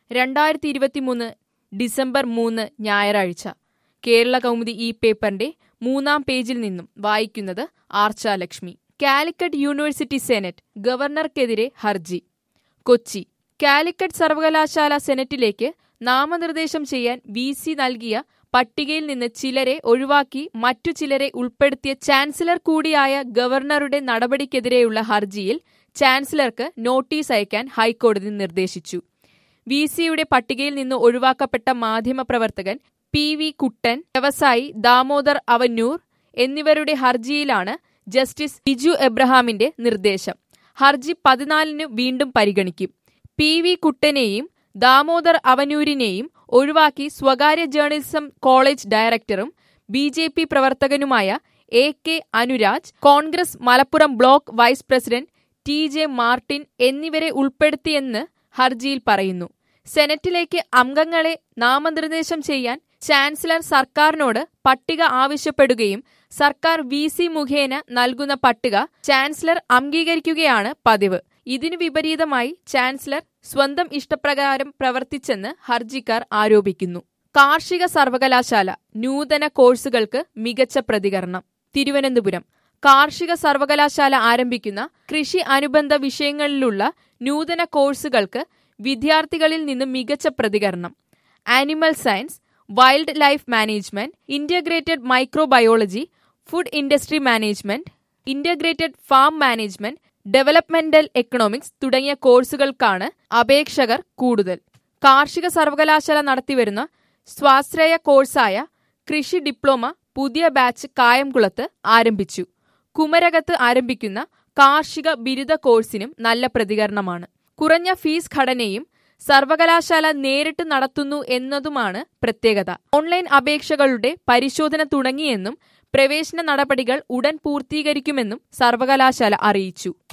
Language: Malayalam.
രണ്ടായിരത്തി ഇരുപത്തിമൂന്ന് ഡിസംബർ മൂന്ന് ഞായറാഴ്ച കേരള കൗമുദി ഈ പേപ്പറിന്റെ മൂന്നാം പേജിൽ നിന്നും വായിക്കുന്നത് ആർച്ചാലക്ഷ്മി കാലിക്കറ്റ് യൂണിവേഴ്സിറ്റി സെനറ്റ് ഗവർണർക്കെതിരെ ഹർജി കൊച്ചി കാലിക്കറ്റ് സർവകലാശാല സെനറ്റിലേക്ക് നാമനിർദ്ദേശം ചെയ്യാൻ വി സി നൽകിയ പട്ടികയിൽ നിന്ന് ചിലരെ ഒഴിവാക്കി മറ്റു ചിലരെ ഉൾപ്പെടുത്തിയ ചാൻസലർ കൂടിയായ ഗവർണറുടെ നടപടിക്കെതിരെയുള്ള ഹർജിയിൽ ചാൻസലർക്ക് നോട്ടീസ് അയക്കാൻ ഹൈക്കോടതി നിർദ്ദേശിച്ചു വി സിയുടെ പട്ടികയിൽ നിന്ന് ഒഴിവാക്കപ്പെട്ട മാധ്യമപ്രവർത്തകൻ പി വി കുട്ടൻ വ്യവസായി ദാമോദർ അവന്നൂർ എന്നിവരുടെ ഹർജിയിലാണ് ജസ്റ്റിസ് ബിജു എബ്രഹാമിന്റെ നിർദ്ദേശം ഹർജി പതിനാലിന് വീണ്ടും പരിഗണിക്കും പി വി കുട്ടനെയും ദാമോദർ അവനൂരിനെയും ഒഴിവാക്കി സ്വകാര്യ ജേർണലിസം കോളേജ് ഡയറക്ടറും ബി ജെ പി പ്രവർത്തകനുമായ A K Anuraj Congress Malappuram block vice president T J Martin എന്നിവരെ ഉൾപ്പെടുത്തിയെന്ന് ഹർജിയിൽ പറയുന്നു സെനറ്റിലേക്ക് അംഗങ്ങളെ നാമനിർദ്ദേശം ചെയ്യാൻ ചാൻസലർ സർക്കാരിനോട് പട്ടിക ആവശ്യപ്പെടുകയും സർക്കാർ വി സി മുഖേന നൽകുന്ന പട്ടിക ചാൻസലർ അംഗീകരിക്കുകയാണ് പതിവ് ഇതിനു വിപരീതമായി ചാൻസലർ സ്വന്തം ഇഷ്ടപ്രകാരം പ്രവർത്തിച്ചെന്ന് ഹർജിക്കാർ ആരോപിക്കുന്നു കാർഷിക സർവകലാശാല നൂതന കോഴ്സുകൾക്ക് മികച്ച പ്രതികരണം തിരുവനന്തപുരം കാർഷിക സർവകലാശാല ആരംഭിക്കുന്ന കൃഷി അനുബന്ധ വിഷയങ്ങളിലുള്ള നൂതന കോഴ്സുകൾക്ക് വിദ്യാർത്ഥികളിൽ നിന്ന് മികച്ച പ്രതികരണം animal science wild life management integrated microbiology food industry management integrated farm management developmental economics തുടങ്ങിയ കോഴ്സുകൾക്കാണ് അപേക്ഷകർ കൂടുതൽ കാർഷിക സർവകലാശാല നടത്തിവരുന്ന സ്വാശ്രയ കോഴ്സായ കൃഷി ഡിപ്ലോമ പുതിയ ബാച്ച് കായംകുളത്ത് ആരംഭിച്ചു കുമരകത്ത് ആരംഭിക്കുന്ന കാർഷിക ബിരുദ കോഴ്സിനും നല്ല പ്രതികരണമാണ് കുറഞ്ഞ ഫീസ് ഘടനയും സർവകലാശാല നേരിട്ട് നടത്തുന്നു എന്നതുമാണ് പ്രത്യേകത ഓൺലൈൻ അപേക്ഷകളുടെ പരിശോധന തുടങ്ങിയെന്നും പ്രവേശന നടപടികൾ ഉടൻ പൂർത്തീകരിക്കുമെന്നും സർവകലാശാല അറിയിച്ചു